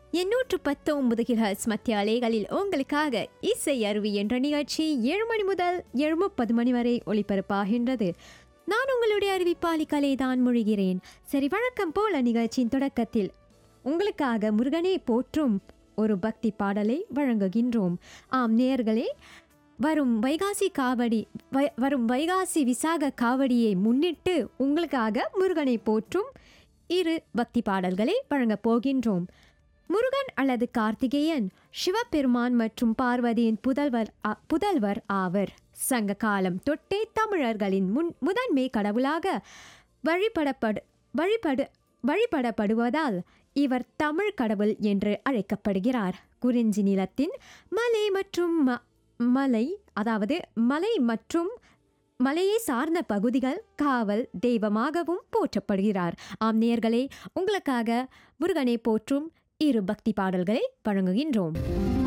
எண்ணூற்று பத்தொன்பது கிலஹர்ஸ் மத்திய அலைகளில் உங்களுக்காக இசை அருவி என்ற நிகழ்ச்சி ஏழு மணி முதல் ஏழு முப்பது மணி வரை ஒளிபரப்பாகின்றது நான் உங்களுடைய அறிவிப்பாளி கலை தான் மொழிகிறேன் சரி வழக்கம் போல நிகழ்ச்சியின் தொடக்கத்தில் உங்களுக்காக முருகனை போற்றும் ஒரு பக்தி பாடலை வழங்குகின்றோம் ஆம் நேயர்களே வரும் வைகாசி காவடி வை- வரும் வைகாசி விசாக காவடியை முன்னிட்டு உங்களுக்காக முருகனை போற்றும் இரு பக்தி பாடல்களை வழங்கப் போகின்றோம் முருகன் அல்லது கார்த்திகேயன் சிவபெருமான் மற்றும் பார்வதியின் புதல்வர் ஆ- புதல்வர் ஆவர் சங்க காலம் தொட்டே தமிழர்களின் முன் முதன்மை கடவுளாக வழிபடப்படு வழிபடு வழிபடப்படுவதால் இவர் தமிழ் கடவுள் என்று அழைக்கப்படுகிறார் குறிஞ்சி நிலத்தின் மலை மற்றும் ம- மலை அதாவது மலை மற்றும் மலையை சார்ந்த பகுதிகள் காவல் தெய்வமாகவும் போற்றப்படுகிறார் ஆம் நேயர்களே உங்களுக்காக முருகனை போற்றும் இரு பக்தி பாடல்களை வழங்குகின்றோம்